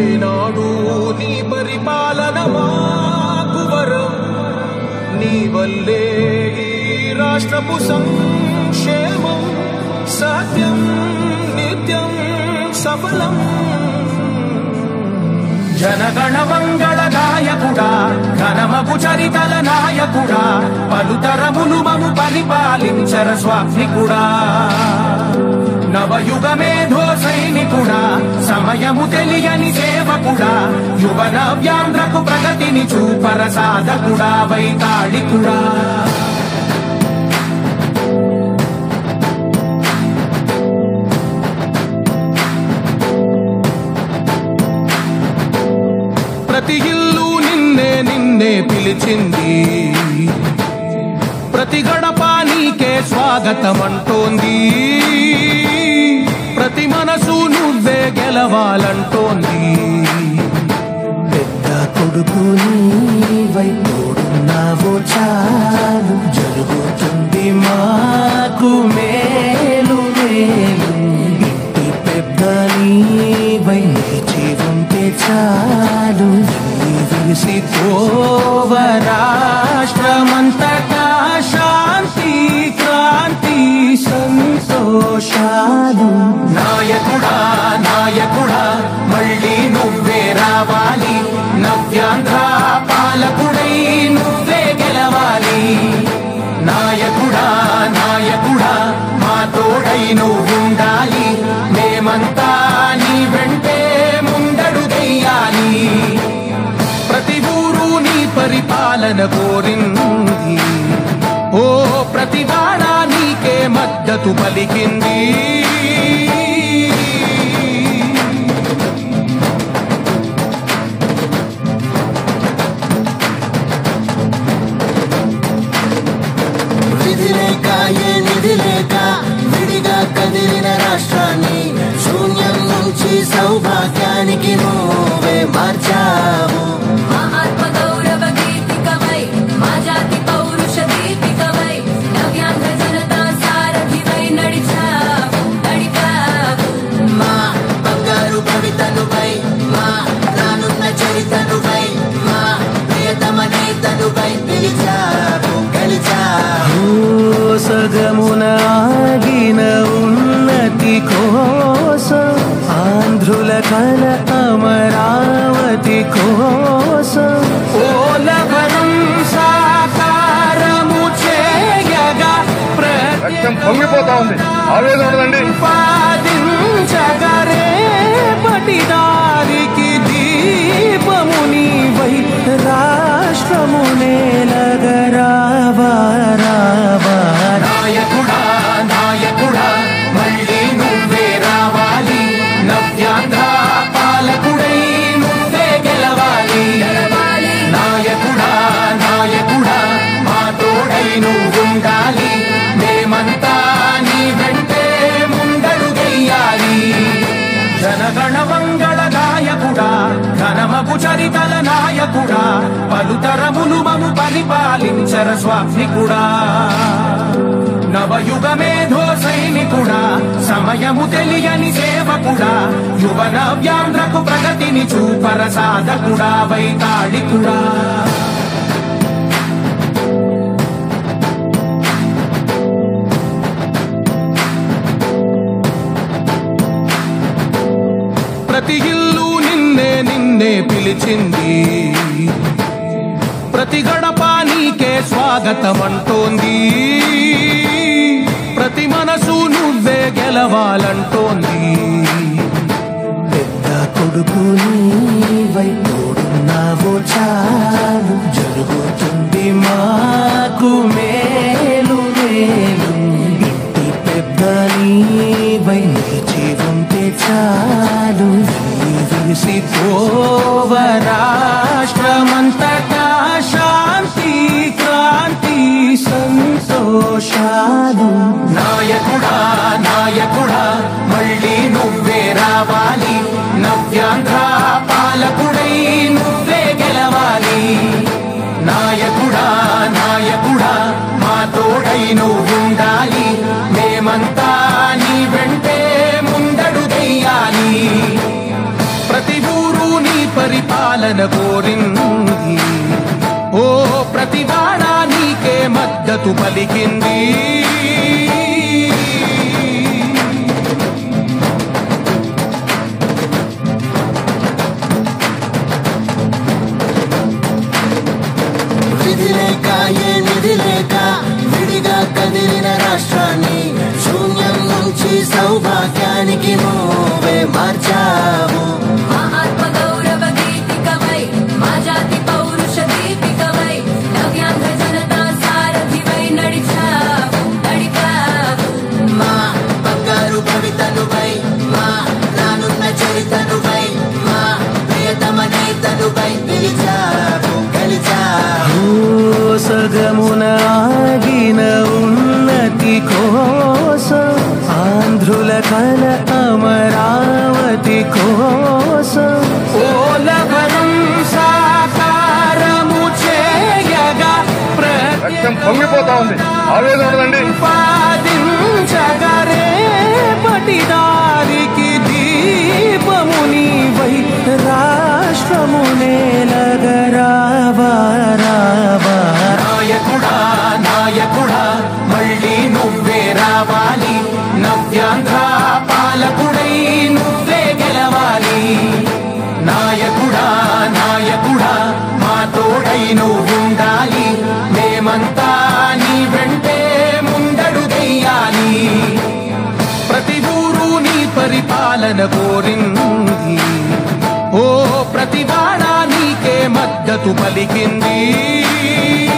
ఏనాడు నీ పరిపాలన మాకు వరం నీ వల్లే ఈ రాష్ట్రపు సంక్షేమం సత్యం నిత్యం సఫలం జనగణ మంగళ గాయకుడా ఘనమగు చరితల నాయకుడా పలుతరములు మము పరిపాలించర స్వామికుడా నవయుగ మేధో సైనికుడా సమయము తెలియని సేవకుడా యువ నవ్యాంధ్రకు ప్రగతిని చూపర సాధకుడా వైతాళికుడా ప్రతి ఇల్లు నిన్నే నిన్నే పిలిచింది ప్రతి గడప నీకే స్వాగతం అంటోంది ప్రతి మనసు నువ్వే గెలవాలంటోంది పెద్ద కొడుకు నీవై తోడున్నావో చాలు జరుగుతుంది మాకు మేలు మేలు ఇంటి పెద్ద నీవై నిలిచి ఉంటే చాలు విలిసి పోవ రాష్ట్రమంతటా శాంతి క్రాంతి సంతోషాలు నాయకుడా నాయకుడా మళ్ళీ నువ్వే రావాలి నవ్యాంధ్ర పాలకుడై నువ్వే గెలవాలి నాయకుడా నాయకుడా మా తోడై నువ్వుండాలి మేమంతా నీ వెంటే ముందడుగెయ్యాలి ప్రతి ఊరు నీ పరిపాలన కోరింది ఓ ప్రతివాడ నీకే మద్దతు పలికింది విధి లేక ఏ నిధి లేక విడిగా కదిలిన రాష్ట్రాన్ని శూన్యం నుంచి సౌభాగ్యానికి నువ్వే మార్చావు మా ఆత్మ గౌరవ గీతికవై మా జాతి పౌరుష దీపికవై నవ్యాంధ్ర జనతా సారథివై నడిచావు నడిపావు మా బంగారు భవితనుపై మా రానున్న చరితనుపై మా ప్రియతమ నేతనుపై పిలిచావు గెలిచావు సగమున ఆగిన ఉన్నతి కోసం ఆంధ్రుల కల అమరావతి కోసం పోలవరం సాకారము చేయగా రక్తం పొంగిపోతా ఉంది ఆవేదన ఉండదండి ప్రతిపాదించగరేపటి దారికి దీపము నీవై రాష్ట్రము నేలగరావా రావా నాయకుడా నాయకుడా మళ్ళీ నువ్వే రావాలి నవ్యాంధ్ర పాలకుడై నువ్వే గెలవాలి నాయకుడా నాయకుడా మా తోడై నువ్వుండాలి మేమంతా నీ వెంటే ముందడుగెయ్యాలి జనగణ మంగళ గాయకుడా ఘనమగు చరితల నాయకుడా పలుతరములు మము పరిపాలించర స్వామికుడా నవయుగ మేధో సైనికుడా సమయము తెలియని సేవకుడా యువ నవ్యాంధ్రకు ప్రగతిని చూపర సాధకుడా వైతాళికుడా ప్రతి ఇల్లు నిన్నే నిన్నే పిలిచింది ప్రతి గడప నీకే స్వాగతం అంటోంది ప్రతి మనసు నువ్వే గెలవాలంటోంది పెద్ద కొడుకు నీవై తోడున్నావో చాలు జరుగుతుంది మాకు మేలు మేలు ఇంటి పెద్ద నీవై నిలిచి ఉంటే చాలు విలిసి పోవ రాష్ట్రమంతటా శాంతి క్రాంతి సంతోషాలు నాయకుడా నాయకుడా మళ్ళీ నువ్వే రావాలి నవ్యాంధ్ర పాలకుడై నువ్వే గెలవాలి నాయకుడా నాయకుడా మా తోడై నువ్వుండాలి మేమంతా నీ వెంటే ముందడుగెయ్యాలి ప్రతి ఊరు పరిపాలన కోరింది ఓ ప్రతివాడ నీకే మద్దతు పలికింది విధి లేక ఏ నిధి లేక విడిగా కదిలిన రాష్ట్రాన్ని శూన్యం నుంచి సౌభాగ్యానికి నువ్వే మార్చావు మా ఆత్మ గౌరవ గీతికవై మా జాతి పౌరుష దీపికవై నవ్యాంధ్ర జనతా సారథివై నడిచావు నడిపావు మా బంగారు భవితనువై మా రానున్న చరితనువై మా ప్రియతమ నేతనువై పిలిచావు గెలిచావు సగమున ఆగిన ఉన్నతి కోసం ఆంధ్రుల కల అమరావతి కోసం ఓలవరం సాకారము చేయగా రక్తం పొంగిపోతా ఉంది ఆవేదన ఉండదండి ప్రతిపాదించగరేపటి దారికి దీపము నీవై రాష్ట్రము నేలగరావా రావా నాయకుడా నాయకుడా మళ్ళీ నువ్వే రావాలి నవ్యాంధ్ర పాలకుడై నువ్వే గెలవాలి నాయకుడా నాయకుడా మా తోడై నువ్వుండాలి మేమంతా నీ వెంటే ముందడుగెయ్యాలి ప్రతి ఊరు నీ పరిపాలన కోరింది ఓ ప్రతివాడ నీకే మద్దతు పలికింది